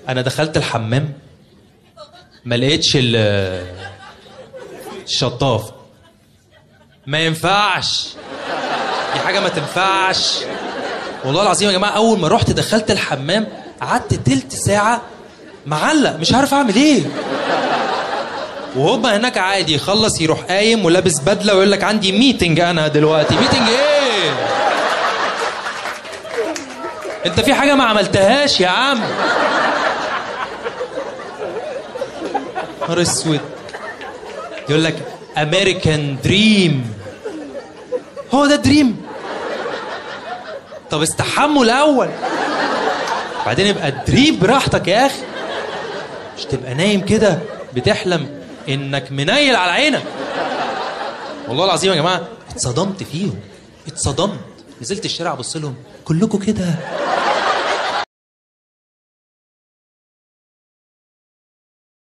انا دخلت الحمام ما لقيتش ال الشطاف ما ينفعش دي حاجه ما تنفعش والله العظيم يا جماعه اول ما رحت دخلت الحمام قعدت تلت ساعه معلق مش عارف اعمل ايه وهما هناك عادي يخلص يروح قايم ولابس بدله ويقول لك عندي ميتنج انا دلوقتي ميتنج ايه انت في حاجه ما عملتهاش يا عم نهار اسود يقول لك امريكان دريم هو ده دريم طب استحموا الاول بعدين يبقى دريم براحتك يا اخي مش تبقى نايم كده بتحلم انك منيل على عينك والله العظيم يا جماعه اتصدمت فيهم اتصدمت نزلت الشارع ابص لهم كلكم كده